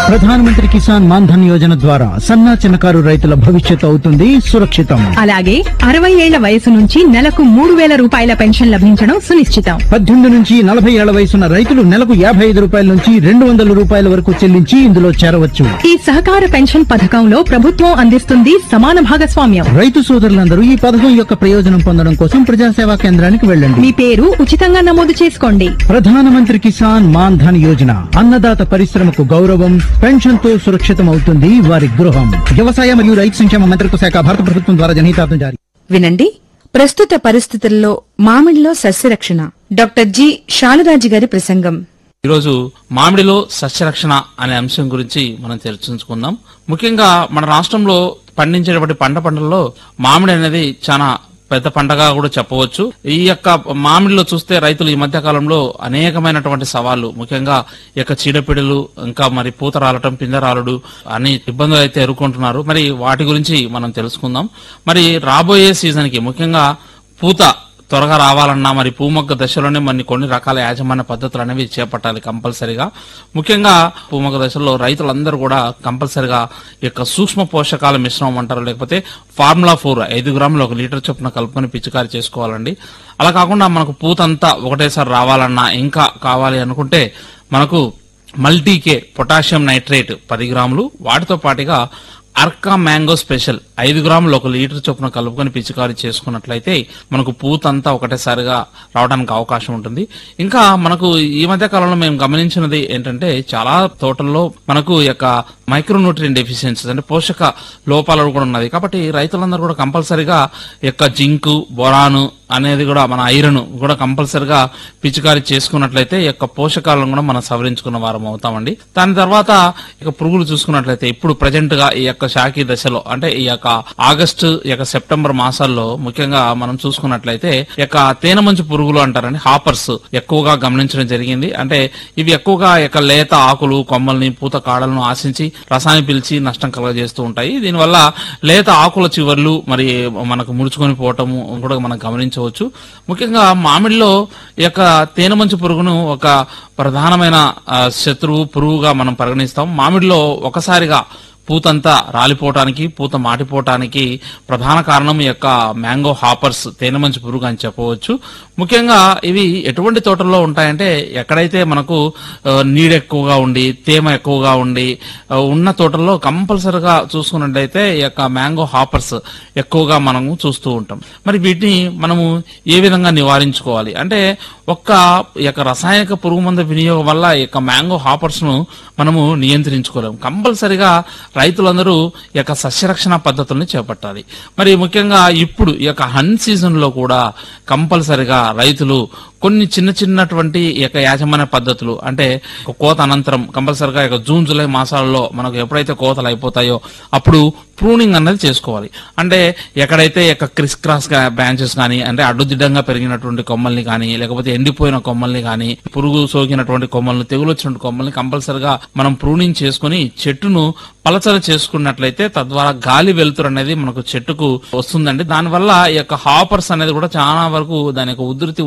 ప్రధానమంత్రి కిసాన్ మాన్ ధన్ యోజన ద్వారా సన్నా చిన్నకారు రైతుల భవిష్యత్తు అవుతుంది సురక్షితం అలాగే అరవై ఏళ్ల వయసు నుంచి నెలకు మూడు వేల రూపాయల పెన్షన్ లభించడం సునిశ్చితం పద్దెనిమిది నుంచి నలభై ఏళ్ల వయసున్న రైతులు నెలకు యాభై ఐదు రూపాయల నుంచి రెండు వందల రూపాయల వరకు చెల్లించి ఇందులో చేరవచ్చు ఈ సహకార పెన్షన్ పథకంలో ప్రభుత్వం అందిస్తుంది సమాన భాగస్వామ్యం రైతు సోదరులందరూ ఈ పథకం యొక్క ప్రయోజనం పొందడం కోసం ప్రజాసేవా కేంద్రానికి వెళ్ళండి మీ పేరు ఉచితంగా నమోదు చేసుకోండి ప్రధానమంత్రి కిసాన్ మాన్ ధన్ యోజన అన్నదాత పరిశ్రమకు గౌరవం పెన్షన్ తో సురక్షితం అవుతుంది వారి గృహం వ్యవసాయ మరియు రైతు సంక్షేమ మంత్రిత్వ శాఖ భారత ప్రభుత్వం ద్వారా జనహితార్థం జారీ వినండి ప్రస్తుత పరిస్థితుల్లో మామిడిలో సస్యరక్షణ డాక్టర్ జి శాలురాజు గారి ప్రసంగం ఈరోజు మామిడిలో సస్యరక్షణ అనే అంశం గురించి మనం చర్చించుకుందాం ముఖ్యంగా మన రాష్ట్రంలో పండించేటువంటి పంట పంటల్లో మామిడి అనేది చాలా పెద్ద పంటగా కూడా చెప్పవచ్చు ఈ యొక్క మామిడిలో చూస్తే రైతులు ఈ మధ్య కాలంలో అనేకమైనటువంటి సవాళ్లు ముఖ్యంగా ఈ యొక్క చీడపీడలు ఇంకా మరి పూత రాలటం పిందె రాలడు అని ఇబ్బందులు అయితే ఎదుర్కొంటున్నారు మరి వాటి గురించి మనం తెలుసుకుందాం మరి రాబోయే సీజన్ కి ముఖ్యంగా పూత త్వరగా రావాలన్నా మరి పూమొగ్గ దశలోనే మరి కొన్ని రకాల యాజమాన్య పద్ధతులు అనేవి చేపట్టాలి కంపల్సరిగా ముఖ్యంగా పూమొగ్గ దశలో రైతులందరూ కూడా కంపల్సరిగా ఈ యొక్క సూక్ష్మ పోషకాల మిశ్రమం అంటారు లేకపోతే ఫార్ములా ఫోర్ ఐదు గ్రాములు ఒక లీటర్ చొప్పున కలుపుకొని పిచికారి చేసుకోవాలండి అలా కాకుండా మనకు పూతంతా ఒకటేసారి రావాలన్నా ఇంకా కావాలి అనుకుంటే మనకు మల్టీకే పొటాషియం నైట్రేట్ పది గ్రాములు వాటితో పాటుగా అర్కా మ్యాంగో స్పెషల్ ఐదు గ్రాములు ఒక లీటర్ చొప్పున కలుపుకొని పిచికారి చేసుకున్నట్లయితే మనకు పూతంతా ఒకటేసారిగా రావడానికి అవకాశం ఉంటుంది ఇంకా మనకు ఈ మధ్య కాలంలో మేము గమనించినది ఏంటంటే చాలా తోటల్లో మనకు ఈ యొక్క మైక్రోన్యూట్రియన్ డెఫిషియన్సీస్ అంటే పోషక లోపాలు కూడా ఉన్నది కాబట్టి రైతులందరూ కూడా కంపల్సరిగా ఈ యొక్క జింకు బొరాను అనేది కూడా మన ఐరన్ కూడా కంపల్సరిగా పిచికారి చేసుకున్నట్లయితే ఈ యొక్క పోషకాలను కూడా మనం సవరించుకున్న వారం అవుతామండి దాని తర్వాత ఇక పురుగులు చూసుకున్నట్లయితే ఇప్పుడు ప్రజెంట్ గా ఈ యొక్క శాఖీ దశలో అంటే ఈ యొక్క ఆగస్టు ఈ యొక్క సెప్టెంబర్ మాసాల్లో ముఖ్యంగా మనం చూసుకున్నట్లయితే ఈ యొక్క తేనె మంచు పురుగులు అంటారండి హాపర్స్ ఎక్కువగా గమనించడం జరిగింది అంటే ఇవి ఎక్కువగా ఈ యొక్క లేత ఆకులు కొమ్మల్ని పూత కాడలను ఆశించి రసాన్ని పిలిచి నష్టం కలగజేస్తూ ఉంటాయి దీనివల్ల లేత ఆకుల చివర్లు మరి మనకు ముడుచుకొని పోవటము కూడా మనం గమనించవచ్చు ముఖ్యంగా మామిడిలో ఈ యొక్క తేనె మంచు పురుగును ఒక ప్రధానమైన ఆ, శత్రువు పురుగుగా మనం పరిగణిస్తాం మామిడిలో ఒకసారిగా పూతంతా రాలిపోవటానికి పూత మాటిపోవటానికి ప్రధాన కారణం ఈ యొక్క మ్యాంగో హాపర్స్ తేనె మంచి పురుగు అని చెప్పవచ్చు ముఖ్యంగా ఇవి ఎటువంటి తోటల్లో ఉంటాయంటే ఎక్కడైతే మనకు ఆ, నీడ ఎక్కువగా ఉండి తేమ ఎక్కువగా ఉండి ఆ, ఉన్న తోటల్లో కంపల్సరిగా చూసుకున్నట్టయితే ఈ యొక్క మ్యాంగో హాపర్స్ ఎక్కువగా మనము చూస్తూ ఉంటాం మరి వీటిని మనము ఏ విధంగా నివారించుకోవాలి అంటే ఒక్క ఈ యొక్క రసాయనిక పురుగు మందు వినియోగం వల్ల ఈ యొక్క మ్యాంగో హాపర్స్ ను మనము నియంత్రించుకోలేము కంపల్సరిగా రైతులందరూ ఈ యొక్క సస్యరక్షణ పద్ధతుల్ని చేపట్టాలి మరి ముఖ్యంగా ఇప్పుడు ఈ యొక్క హన్ సీజన్ లో కూడా కంపల్సరిగా రైతులు కొన్ని చిన్న చిన్నటువంటి ఈ యొక్క యాజమాన్య పద్ధతులు అంటే ఒక కోత అనంతరం కంపల్సరిగా ఈ యొక్క జూన్ జూలై మాసాలలో మనకు ఎప్పుడైతే కోతలు అయిపోతాయో అప్పుడు ప్రూనింగ్ అన్నది చేసుకోవాలి అంటే ఎక్కడైతే ఈ యొక్క క్రిస్ క్రాస్ బ్రాంచెస్ కానీ అంటే అడ్డుదిడ్డంగా పెరిగినటువంటి కొమ్మల్ని కానీ లేకపోతే ఎండిపోయిన కొమ్మల్ని కానీ పురుగు సోకినటువంటి కొమ్మల్ని తెగులు వచ్చినటువంటి కొమ్మల్ని కంపల్సరిగా మనం ప్రూనింగ్ చేసుకుని చెట్టును పలచన చేసుకున్నట్లయితే తద్వారా గాలి వెలుతురు అనేది మనకు చెట్టుకు వస్తుందండి దానివల్ల ఈ యొక్క హాపర్స్ అనేది కూడా చాలా వరకు దాని యొక్క ఉధృతి